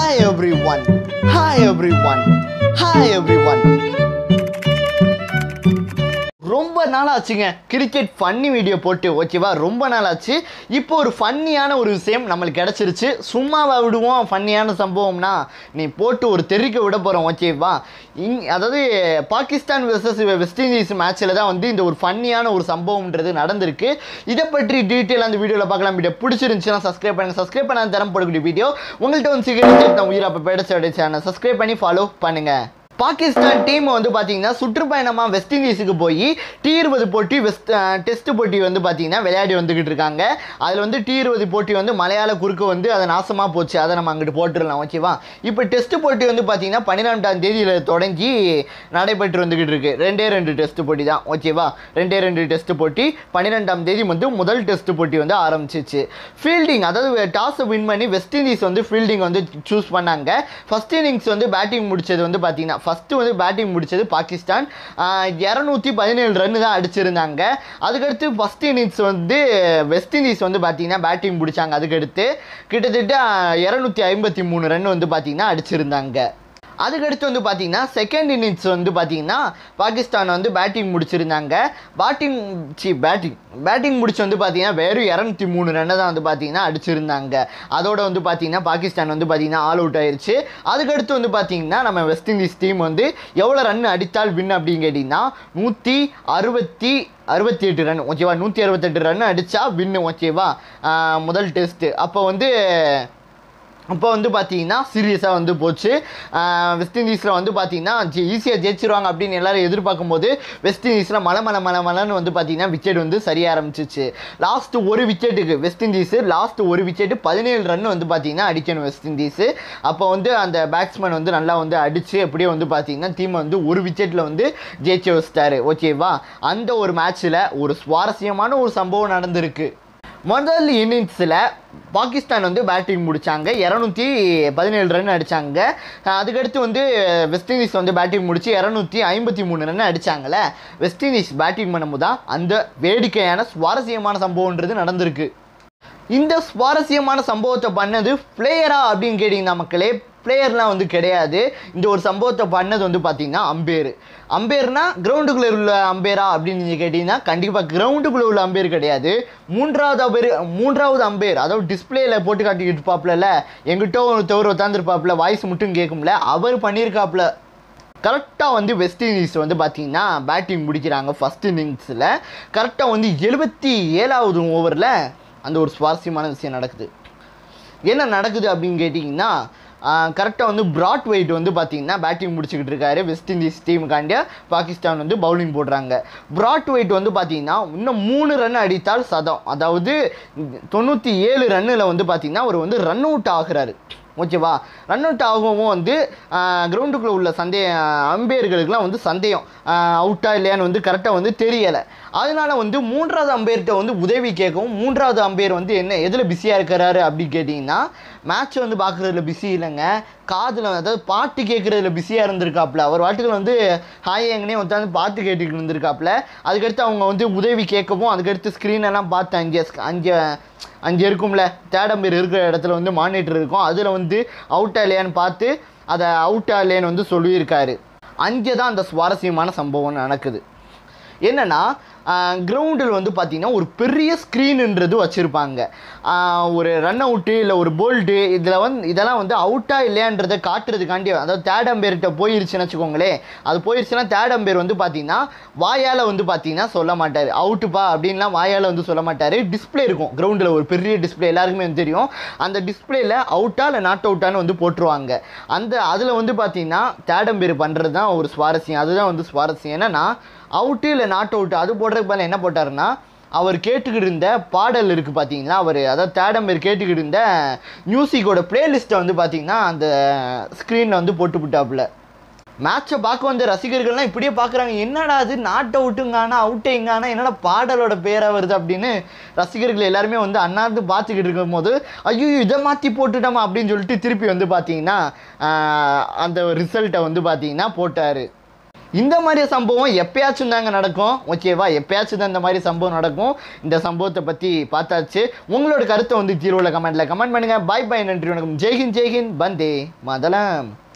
hi everyone hi everyone hi everyone ரொம்ப நாள் ஆச்சுங்க கிரிக்கெட் ஃபன்னி வீடியோ போட்டு ஓகேவா ரொம்ப நாள் ஆச்சு இப்போ ஒரு ஃபன்னியான ஒரு விஷயம் நம்மளுக்கு கிடச்சிருச்சு சும்மாவா விடுவோம் ஃபன்னியான சம்பவம்னா நீ போட்டு ஒரு தெறிக்க விட போகிறோம் ஓகேவா இங் அதாவது பாகிஸ்தான் வெர்சஸ் வெஸ்ட் இண்டீஸ் மேட்ச்சில் தான் வந்து இந்த ஒரு ஃபன்னியான ஒரு சம்பவம்ன்றது நடந்திருக்கு இதை பற்றி டீட்டெயில் அந்த வீடியோவில் பார்க்கலாம் வீடியோ பிடிச்சிருந்துச்சுன்னா சப்ஸ்கிரைப் பண்ணுங்கள் சப்ஸ்கிரைப் பண்ண தரம் போடக்கூடிய வீடியோ உங்கள்கிட்ட வந்து சீக்கிரம் நான் உயிர் அப்போ பேடச்சோட சேனல் சப்ஸ்கிரைப் பண்ணி ஃபாலோ பண்ணுங்கள் பாகிஸ்தான் டீம் வந்து பார்த்தீங்கன்னா சுற்றுப்பயணமாக வெஸ்ட் இண்டீஸுக்கு போய் டி இருபது போட்டி வெஸ்ட் டெஸ்ட் போட்டி வந்து பார்த்தீங்கன்னா விளையாடி வந்துக்கிட்டு இருக்காங்க அதில் வந்து டி இருபது போட்டி வந்து மலையாள குறுக்கு வந்து அது நாசமாக போச்சு அதை நம்ம அங்கிட்டு போட்டுடலாம் ஓகேவா இப்போ டெஸ்ட் போட்டி வந்து பார்த்தீங்கன்னா பன்னிரெண்டாம் தேதியில் தொடங்கி நடைபெற்று வந்துக்கிட்டு இருக்கு ரெண்டே ரெண்டு டெஸ்ட் போட்டி தான் ஓகேவா ரெண்டே ரெண்டு டெஸ்ட் போட்டி பன்னிரெண்டாம் தேதி வந்து முதல் டெஸ்ட் போட்டி வந்து ஆரம்பிச்சிச்சு ஃபீல்டிங் அதாவது டாஸ் வின் பண்ணி வெஸ்ட் இண்டீஸ் வந்து ஃபீல்டிங் வந்து சூஸ் பண்ணாங்க ஃபர்ஸ்ட் இன்னிங்ஸ் வந்து பேட்டிங் முடிச்சது வந்து பார்த்தீங்கன்னா ஃபஸ்ட்டு வந்து பேட்டிங் முடிச்சது பாகிஸ்தான் இரநூத்தி பதினேழு ரன் தான் அடிச்சிருந்தாங்க அதுக்கடுத்து ஃபஸ்ட் இன்னிங்ஸ் வந்து வெஸ்ட் இண்டீஸ் வந்து பார்த்தீங்கன்னா பேட்டிங் முடிச்சாங்க அதுக்கடுத்து கிட்டத்தட்ட இரநூத்தி ஐம்பத்தி மூணு ரன் வந்து பார்த்தீங்கன்னா அடிச்சிருந்தாங்க அதுக்கடுத்து வந்து பார்த்தீங்கன்னா செகண்ட் இன்னிங்ஸ் வந்து பார்த்தீங்கன்னா பாகிஸ்தான் வந்து பேட்டிங் முடிச்சிருந்தாங்க பேட்டிங் சி பேட்டிங் பேட்டிங் முடிச்சு வந்து பார்த்தீங்கன்னா வெறும் இரநூத்தி மூணு ரன்னை தான் வந்து பார்த்தீங்கன்னா அடிச்சிருந்தாங்க அதோட வந்து பார்த்தீங்கன்னா பாகிஸ்தான் வந்து பார்த்தீங்கன்னா ஆல் அவுட் ஆயிருச்சு அதுக்கடுத்து வந்து பார்த்தீங்கன்னா நம்ம வெஸ்ட் இண்டீஸ் டீம் வந்து எவ்வளோ ரன் அடித்தால் வின் அப்படின்னு கேட்டிங்கன்னா நூற்றி அறுபத்தி அறுபத்தி எட்டு ரன் ஓகேவா நூற்றி அறுபத்தெட்டு ரன் அடித்தா வின்னு ஓகேவா ஆஹ் முதல் டெஸ்ட்டு அப்போ வந்து அப்போ வந்து பார்த்தீங்கன்னா சீரியஸாக வந்து போச்சு ஆஹ் வெஸ்ட் இண்டீஸில் வந்து பார்த்தீங்கன்னா ஈஸியாக ஜெயிச்சிருவாங்க அப்படின்னு எல்லாரும் எதிர்பார்க்கும் போது வெஸ்ட் இண்டீஸில் மலை மலை மலை மலைன்னு வந்து பார்த்தீங்கன்னா விக்கெட் வந்து சரிய ஆரம்பிச்சிச்சு லாஸ்ட் ஒரு விக்கெட்டுக்கு வெஸ்ட் இண்டீஸு லாஸ்ட் ஒரு விக்கெட்டு பதினேழு ரன் வந்து பார்த்தீங்கன்னா அடிக்கணும் வெஸ்ட் இண்டீஸு அப்போ வந்து அந்த பேட்ஸ்மேன் வந்து நல்லா வந்து அடித்து எப்படியே வந்து பார்த்தீங்கன்னா டீம் வந்து ஒரு விக்கெட்டில் வந்து ஜெயிச்சு வச்சிட்டாரு ஓகேவா அந்த ஒரு மேட்ச்சில் ஒரு சுவாரஸ்யமான ஒரு சம்பவம் நடந்திருக்கு முதல் இன்னிங்ஸில் பாகிஸ்தான் வந்து பேட்டிங் முடித்தாங்க இரநூத்தி பதினேழு ரன் அடித்தாங்க அதுக்கடுத்து வந்து வெஸ்ட் இண்டீஸ் வந்து பேட்டிங் முடித்து இரநூத்தி ஐம்பத்தி மூணு ரன் அடித்தாங்கல்ல வெஸ்ட் இண்டீஸ் பேட்டிங் பண்ணும்போது தான் அந்த வேடிக்கையான சுவாரஸ்யமான சம்பவம்ன்றது நடந்திருக்கு இந்த சுவாரஸ்யமான சம்பவத்தை பண்ணது பிளேயரா அப்படின்னு கேட்டிங்கன்னா மக்களே பிளேயர்லாம் வந்து கிடையாது இந்த ஒரு சம்பவத்தை பண்ணது வந்து பார்த்தீங்கன்னா அம்பேர் அம்பேர்னா கிரவுண்டுக்குள்ளே உள்ள அம்பேரா அப்படின்னு நீங்கள் கேட்டிங்கன்னா கண்டிப்பாக கிரவுண்டுக்குள்ளே உள்ள அம்பேர் கிடையாது மூன்றாவது அம்பேர் மூன்றாவது அம்பேர் அதாவது டிஸ்பிளேயில் போட்டு காட்டிக்கிட்டு இருப்பாப்புல எங்கிட்ட ஒரு தவறு உட்காந்துருப்பாப்புல வாய்ஸ் மட்டும் கேட்கும்ல அவர் பண்ணியிருக்காப்புல கரெக்டாக வந்து வெஸ்ட் இண்டீஸ் வந்து பார்த்தீங்கன்னா பேட்டிங் முடிக்கிறாங்க ஃபஸ்ட் இன்னிங்ஸில் கரெக்டாக வந்து எழுபத்தி ஏழாவது ஓவரில் அந்த ஒரு சுவாரஸ்யமான விஷயம் நடக்குது என்ன நடக்குது அப்படின்னு கேட்டிங்கன்னா கரெக்டாக வந்து பிராட் வெயிட் வந்து பார்த்தீங்கன்னா பேட்டிங் முடிச்சுக்கிட்டு இருக்காரு வெஸ்ட் இண்டீஸ் டீமுக்காண்டிய பாகிஸ்தான் வந்து பவுலிங் போடுறாங்க பிராட் வெயிட் வந்து பார்த்தீங்கன்னா இன்னும் மூணு ரன் அடித்தால் சதம் அதாவது தொண்ணூற்றி ஏழு ரன்னில் வந்து பார்த்தீங்கன்னா அவர் வந்து ரன் அவுட் ஆகுறாரு ஓகேவா ரன் அவுட் ஆகவும் வந்து கிரவுண்டுக்குள்ளே உள்ள சந்தே அம்பையர்களுக்கெலாம் வந்து சந்தேகம் அவுட்டா இல்லையான்னு வந்து கரெக்டாக வந்து தெரியலை அதனால வந்து மூன்றாவது அம்பையர்கிட்ட வந்து உதவி கேட்கவும் மூன்றாவது அம்பையர் வந்து என்ன எதில் பிஸியாக இருக்கிறாரு அப்படின்னு கேட்டிங்கன்னா மேட்ச் வந்து பார்க்குறதுல பிஸி இல்லைங்க காதில் அதாவது பாட்டு கேட்குறதுல பிஸியாக இருந்திருக்காப்புல அவர் வாட்டுகள் வந்து ஹாய் எங்கனே உட்காந்து பாட்டு கேட்டுக்கிட்டு இருந்திருக்காப்புல அதுக்கடுத்து அவங்க வந்து உதவி கேட்கவும் அதுக்கடுத்து ஸ்க்ரீன் எல்லாம் பார்த்து அங்கே அங்கே அங்கே இருக்கும்ல தேடம்பேர் இருக்கிற இடத்துல வந்து மானிட்டர் இருக்கும் அதில் வந்து அவுட்டா இல்லையான்னு பார்த்து அதை அவுட்டா இல்லையான்னு வந்து சொல்லியிருக்காரு அங்கே தான் அந்த சுவாரஸ்யமான சம்பவம் நடக்குது என்னென்னா கிரவுண்டில் வந்து பார்த்திங்கன்னா ஒரு பெரிய ஸ்க்ரீனுன்றது வச்சுருப்பாங்க ஒரு ரன் அவுட்டு இல்லை ஒரு போல்டு இதில் வந்து இதெல்லாம் வந்து அவுட்டா இல்லையான்றதை காட்டுறதுக்காண்டி அதாவது தேர்ட் அம்பேர்கிட்ட போயிருச்சுன்னு வச்சுக்கோங்களேன் அது போயிருச்சுன்னா தேர்ட் அம்பேர் வந்து பார்த்திங்கன்னா வாயால் வந்து பார்த்திங்கன்னா சொல்ல மாட்டார் அவுட்டுப்பா அப்படின்லாம் வாயால் வந்து சொல்ல மாட்டார் டிஸ்பிளே இருக்கும் கிரவுண்டில் ஒரு பெரிய டிஸ்பிளே எல்லாருக்குமே வந்து தெரியும் அந்த டிஸ்பிளேயில் அவுட்டா இல்லை நாட் அவுட்டான்னு வந்து போட்டுருவாங்க அந்த அதில் வந்து பார்த்திங்கன்னா தேர்ட் அம்பேர் பண்ணுறது தான் ஒரு சுவாரஸ்யம் அதுதான் வந்து சுவாரஸ்யம் என்னென்னா அவுட்டு இல்லை நாட் அவுட்டு அது போடுறதுக்கு பதிலா என்ன போட்டாருன்னா அவர் கேட்டுக்கிட்டு இருந்த பாடல் இருக்குது பார்த்தீங்களா அவர் அதாவது தேடம்பேர் கேட்டுக்கிட்டு இருந்த மியூசிக்கோட பிளேலிஸ்ட்டை வந்து பார்த்தீங்கன்னா அந்த ஸ்க்ரீனில் வந்து போட்டு விட்டாப்புல மேட்சை பார்க்க வந்த ரசிகர்கள்லாம் இப்படியே பார்க்குறாங்க என்னடா அது நாட் அவுட்டுங்கானா அவுட்டேங்கானா என்னடா பாடலோட பேராக வருது அப்படின்னு ரசிகர்கள் எல்லாருமே வந்து அண்ணாந்து பார்த்துக்கிட்டு இருக்கும் போது ஐயோ இதை மாற்றி போட்டுட்டோமா அப்படின்னு சொல்லிட்டு திருப்பி வந்து பார்த்தீங்கன்னா ஆஹ், அந்த ரிசல்ட்டை வந்து பார்த்தீங்கன்னா போட்டார் இந்த மாதிரி சம்பவம் எப்பயாச்சும் தாங்க நடக்கும் ஓகேவா எப்பயாச்சும் தான் இந்த மாதிரி சம்பவம் நடக்கும் இந்த சம்பவத்தை பற்றி பார்த்தாச்சு உங்களோட கருத்தை வந்து ஜீரோவில் கமெண்ட்டில் கமெண்ட் பண்ணுங்கள் பாய் பாய் நன்றி வணக்கம் ஜெய்ஹிந்த் ஜெய்ஹிந்த் பந்தே மதலம்